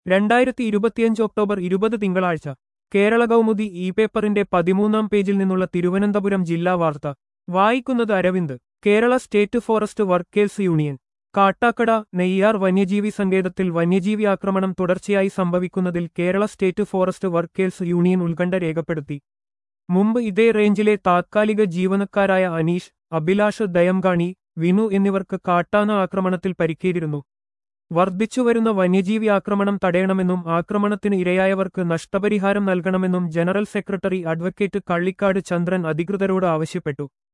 രണ്ടായിരത്തി ഇരുപത്തിയഞ്ച് ഒക്ടോബർ ഇരുപത് തിങ്കളാഴ്ച കേരള കൗമുദി ഇ പേപ്പറിന്റെ പതിമൂന്നാം പേജിൽ നിന്നുള്ള തിരുവനന്തപുരം ജില്ലാ വാർത്ത വായിക്കുന്നത് Aravind Kerala state forest workers union Kattakada Neyyar വന്യജീവി സങ്കേതത്തിൽ വന്യജീവി ആക്രമണം തുടർച്ചയായി സംഭവിക്കുന്നതിൽ Kerala state forest workers union ഉത്കണ്ഠ രേഖപ്പെടുത്തി മുമ്പ് ഇതേ റേഞ്ചിലെ താത്കാലിക ജീവനക്കാരായ അനീഷ് അഭിലാഷ് ദയംകാണി വിനു എന്നിവർക്ക് കാട്ടാന ആക്രമണത്തിൽ പരിക്കേറ്റിരുന്നു വർദ്ധിച്ചുവരുന്ന വന്യജീവി ആക്രമണം തടയണമെന്നും ആക്രമണത്തിന് ഇരയായവർക്ക് നഷ്ടപരിഹാരം നൽകണമെന്നും general secretary advocate Kallikkad Chandran അധികൃതരോട് ആവശ്യപ്പെട്ടു